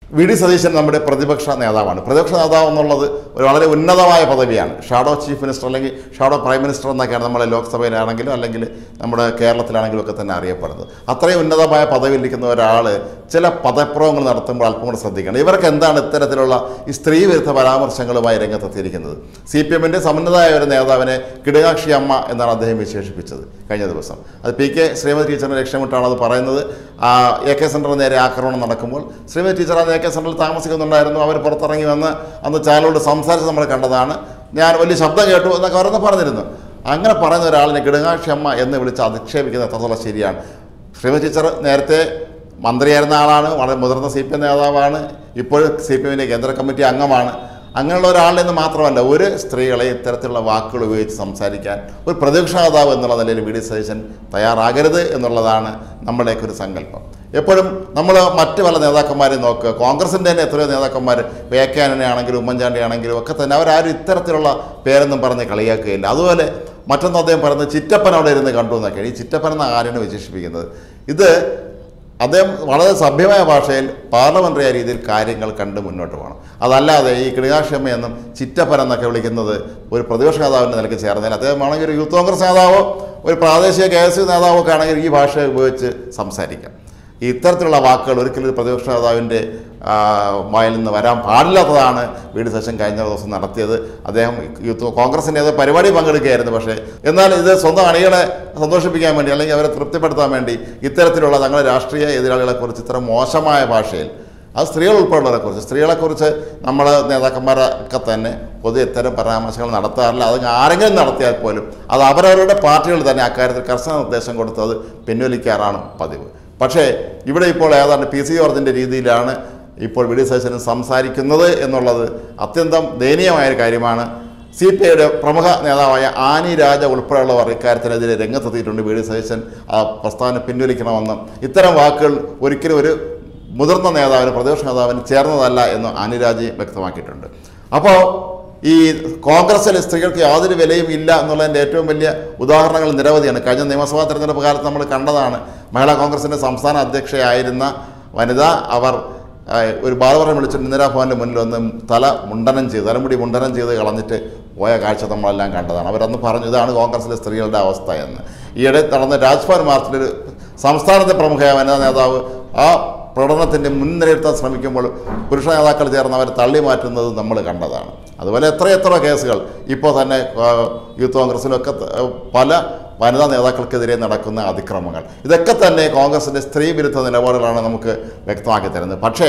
V D Satheesan നമ്മുടെ പ്രതിപക്ഷ നേതാവാണ് പ്രതിപക്ഷ നേതാവ് എന്നുള്ളത് ഒരു വളരെ ഉന്നതമായ പദവിയാണ് ഷാഡോ ചീഫ് മിനിസ്റ്റർ അല്ലെങ്കിൽ ഷാഡോ പ്രൈം മിനിസ്റ്റർ എന്നൊക്കെയാണ് നമ്മളെ ലോക്സഭയിലാണെങ്കിലും അല്ലെങ്കിൽ നമ്മുടെ കേരളത്തിലാണെങ്കിലും ഒക്കെ തന്നെ അറിയപ്പെടുന്നത് അത്രയും ഉന്നതമായ പദവിയിലിരിക്കുന്ന ഒരാൾ ചില പദപ്രയോഗങ്ങൾ നടത്തുമ്പോൾ അല്പം കൂടെ ശ്രദ്ധിക്കണം ഇവർക്ക് എന്താണ് ഇത്തരത്തിലുള്ള ഈ സ്ത്രീ വിരുദ്ധ പരാമർശങ്ങളുമായി രംഗത്തെത്തിയിരിക്കുന്നത് സി പി എമ്മിൻ്റെ സമുന്നതമായ ഒരു നേതാവിനെ കിടകാക്ഷി അമ്മ എന്നാണ് അദ്ദേഹം വിശേഷിപ്പിച്ചത് കഴിഞ്ഞ ദിവസം അത് പി കെ ശ്രീമതി ടീച്ചറിനെ ലക്ഷ്യമിട്ടാണ് അത് പറയുന്നത് ആ എ കെ സെൻറ്ററിന് നേരെ ആക്രമണം നടക്കുമ്പോൾ ശ്രീമതി ടീച്ചർ അത് എ കെ സെൻറ്ററിൽ താമസിക്കുന്നുണ്ടായിരുന്നു അവർ പുറത്തിറങ്ങി വന്ന് അന്ന് ചാനലോട് സംസാരിച്ച് നമ്മൾ കണ്ടതാണ് ഞാൻ വലിയ ശബ്ദം കേട്ടു എന്നൊക്കെ അവരൊന്ന് പറഞ്ഞിരുന്നു അങ്ങനെ പറയുന്ന ഒരാളിനെ കിടങ്ങാക്ഷി അമ്മ എന്ന് വിളിച്ച് അധിക്ഷേപിക്കുന്നത് എത്രത്തോളം ശരിയാണ് ശ്രീമതി ടീച്ചർ നേരത്തെ മന്ത്രിയായിരുന്ന ആളാണ് വളരെ മുതിർന്ന സി പി എം നേതാവാണ് ഇപ്പോൾ സി പി എമ്മിൻ്റെ കേന്ദ്ര കമ്മിറ്റി അംഗമാണ് അങ്ങനെയുള്ള ഒരാളിൽ നിന്ന് മാത്രമല്ല ഒരു സ്ത്രീകളെ ഇത്തരത്തിലുള്ള വാക്കുകൾ ഉപയോഗിച്ച് സംസാരിക്കാൻ ഒരു പ്രതിപക്ഷ നേതാവ് എന്നുള്ള നിലയിൽ വി ഡി സതീശൻ തയ്യാറാകരുത് എന്നുള്ളതാണ് നമ്മുടെയൊക്കെ ഒരു സങ്കല്പം എപ്പോഴും നമ്മൾ മറ്റ് പല നേതാക്കന്മാരെ നോക്കുക കോൺഗ്രസിൻ്റെ തന്നെ എത്രയോ നേതാക്കന്മാർ വേക്കാനെ ആണെങ്കിലും ഉമ്മൻചാണ്ടി ആണെങ്കിലും ഒക്കെ തന്നെ അവരാരും ഇത്തരത്തിലുള്ള പേരൊന്നും പറഞ്ഞ് കളിയാക്കുകയില്ല അതുപോലെ മറ്റൊന്ന് അദ്ദേഹം പറയുന്നത് ചിറ്റപ്പൻ അവിടെ ഇരുന്ന് കണ്ടു എന്നൊക്കെയാണ് ഈ ചിറ്റപ്പൻ എന്ന ആരാണ് വിശേഷിപ്പിക്കുന്നത് ഇത് അദ്ദേഹം വളരെ സഭ്യമായ ഭാഷയിൽ പാർലമെൻ്ററി രീതിയിൽ കാര്യങ്ങൾ കണ്ട് മുന്നോട്ട് പോകണം അതല്ലാതെ ഈ കിടകാക്ഷമ്മയെന്നും ചിറ്റപ്പൻ എന്നൊക്കെ വിളിക്കുന്നത് ഒരു പ്രതിപക്ഷ നേതാവിൻ്റെ നിലയ്ക്ക് ചേർന്നതിൽ അദ്ദേഹം ആണെങ്കിൽ ഒരു യൂത്ത് കോൺഗ്രസ് നേതാവോ ഒരു പ്രാദേശിക കെ എസ് യു നേതാവോ ഒക്കെ ആണെങ്കിൽ ഈ ഭാഷ ഉപയോഗിച്ച് സംസാരിക്കാം ഈ ഇത്തരത്തിലുള്ള വാക്കുകൾ ഒരിക്കലും ഒരു പ്രതിപക്ഷ നേതാവിൻ്റെ ആ, വായിൽ നിന്ന് വരാൻ പാടില്ലാത്തതാണ് വി ഡി സതീശൻ കഴിഞ്ഞ ദിവസം നടത്തിയത് അദ്ദേഹം യൂത്ത് കോൺഗ്രസിൻ്റെ ഏതോ പരിപാടി പങ്കെടുക്കുകയായിരുന്നു പക്ഷേ എന്നാൽ ഇത് സ്വന്തം അണികളെ സന്തോഷിപ്പിക്കാൻ വേണ്ടി അല്ലെങ്കിൽ അവരെ തൃപ്തിപ്പെടുത്താൻ വേണ്ടി ഇത്തരത്തിലുള്ള തങ്ങളുടെ രാഷ്ട്രീയ എതിരാളികളെക്കുറിച്ച് ഇത്ര മോശമായ ഭാഷയിൽ അത് സ്ത്രീകൾ ഉൾപ്പെടെയുള്ളവരെക്കുറിച്ച് സ്ത്രീകളെക്കുറിച്ച് നമ്മൾ നേതാക്കന്മാരൊക്കെ തന്നെ പൊതുവെ ഇത്തരം പരാമർശങ്ങൾ നടത്താറില്ല അത് ആരെങ്കിലും നടത്തിയാൽ പോലും അത് അവരവരുടെ പാർട്ടികൾ തന്നെ അക്കാര്യത്തിൽ കർശന നിർദ്ദേശം കൊടുത്ത് അത് പിൻവലിക്കാറാണ് പതിവ് പക്ഷേ ഇവിടെ ഇപ്പോൾ ഏതാണ്ട് പി സി ജോർജിൻ്റെ രീതിയിലാണ് ഇപ്പോൾ വി ഡി സതീശൻ സംസാരിക്കുന്നത് എന്നുള്ളത് അത്യന്തം ദയനീയമായ ഒരു കാര്യമാണ് സി പി ഐയുടെ പ്രമുഖ നേതാവായ ആനി രാജ ഉൾപ്പെടെയുള്ളവർ ഇക്കാര്യത്തിനെതിരെ രംഗത്തെത്തിയിട്ടുണ്ട് വി ഡി സതീശൻ ആ പ്രസ്താവന പിൻവലിക്കണമെന്നും ഇത്തരം വാക്കുകൾ ഒരിക്കലും ഒരു മുതിർന്ന നേതാവിന് പ്രതിപക്ഷ നേതാവിന് ചേർന്നതല്ല എന്ന് ആനിരാജ് വ്യക്തമാക്കിയിട്ടുണ്ട് അപ്പോൾ ഈ കോൺഗ്രസിലെ സ്ത്രീകൾക്ക് യാതൊരു വിലയും ഇല്ല എന്നുള്ളതിൻ്റെ ഏറ്റവും വലിയ ഉദാഹരണങ്ങൾ നിരവധിയാണ് കഴിഞ്ഞ നിയമസഭാ തെരഞ്ഞെടുപ്പ് കാലത്ത് നമ്മൾ കണ്ടതാണ് മഹിളാ കോൺഗ്രസിൻ്റെ സംസ്ഥാന അധ്യക്ഷയായിരുന്ന വനിത അവർ ആ, ഒരു ബാലവരം വിളിച്ചിട്ട് ഇന്ദിരാഭവൻ്റെ മുന്നിൽ വന്ന് തല മുണ്ടനം ചെയ്ത് തലമുടി മുണ്ടനം ചെയ്ത് കളഞ്ഞിട്ട് പോയ കാഴ്ച നമ്മളെല്ലാം കണ്ടതാണ് അവരന്ന് പറഞ്ഞു ഇതാണ് കോൺഗ്രസിലെ സ്ത്രീകളുടെ അവസ്ഥ എന്ന് ഈയിടെ നടന്ന രാജ്ഭവൻ മാർച്ചിൽ ഒരു സംസ്ഥാനത്തെ പ്രമുഖ വനിതാ നേതാവ് ആ പ്രകടനത്തിൻ്റെ മുൻനിരത്താൻ ശ്രമിക്കുമ്പോൾ പുരുഷ നേതാക്കൾ ചേർന്ന് അവരെ തള്ളി മാറ്റുന്നത് നമ്മൾ കണ്ടതാണ് അതുപോലെ എത്രയെത്ര കേസുകൾ ഇപ്പോൾ തന്നെ ആ, യൂത്ത് കോൺഗ്രസിലൊക്കെ ത- പല വനിതാ നേതാക്കൾക്കെതിരെ നടക്കുന്ന അതിക്രമങ്ങൾ ഇതൊക്കെ തന്നെ കോൺഗ്രസിൻ്റെ സ്ത്രീ വിരുദ്ധ നിലപാടുകളാണ് നമുക്ക് വ്യക്തമാക്കി തരുന്നത് പക്ഷേ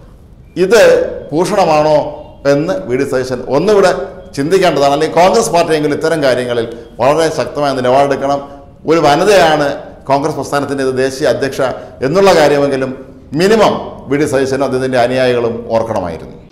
ഇത് ഭൂഷണമാണോ എന്ന് വി ഡി സതീശൻ ഒന്നുകൂടെ ചിന്തിക്കേണ്ടതാണ് അല്ലെങ്കിൽ കോൺഗ്രസ് പാർട്ടിയെങ്കിലും ഇത്തരം കാര്യങ്ങളിൽ വളരെ ശക്തമായ നിലപാടെടുക്കണം ഒരു വനിതയാണ് കോൺഗ്രസ് പ്രസ്ഥാനത്തിൻ്റെ ദേശീയ അധ്യക്ഷ എന്നുള്ള കാര്യമെങ്കിലും മിനിമം വി ഡി സതീശനും അദ്ദേഹത്തിൻ്റെ അനുയായികളും ഓർക്കണമായിരുന്നു